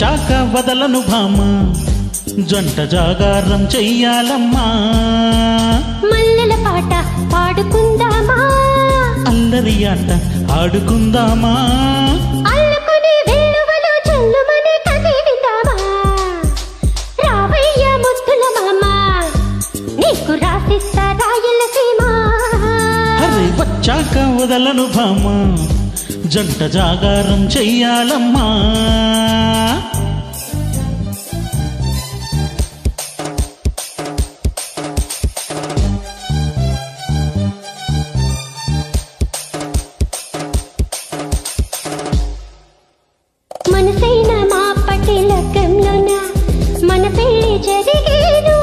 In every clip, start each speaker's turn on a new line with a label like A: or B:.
A: వచ్చాక వదలను భామ జంట జాగారం చెయ్యాలమ్మా
B: మల్లెల పాట పాడుకుందామా
A: అల్లరి ఆట ఆడుకుందామా
B: అల్లుకుని వెల్లువలు చల్లుమని కదివిందామా రావయ్య ముద్దుల మామ నీకు రాసిస్తా రాయలసీమ
A: అరే వచ్చాక వదలను భామ జంట జాగారం చెయ్యాలమ్మా
B: మనసైన మా పట్టి లగ్గంలోన మన పెళ్లి జరిగేను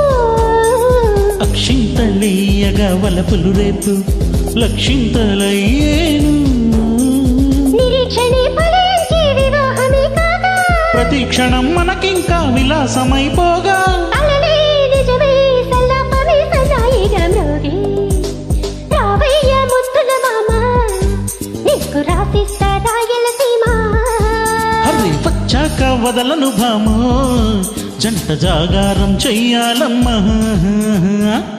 A: అక్షింతలీయగా వలపులు రేపు లక్షింతలయ్యేను
B: నిరీక్షణే ఫలించే వివాహమే కాగా
A: ప్రతి క్షణం మనకింకా విలాసమైపోగా
B: అలలే నిజమే సల్లాపమే సన్నాయిగా మ్రోగే రావయ్య ముద్దుల మామ నీకు రాసిస్తా రాయలసీమ
A: హరి వచ్చాక వదలను భామ జంట జాగారం చెయ్యాలమ్మా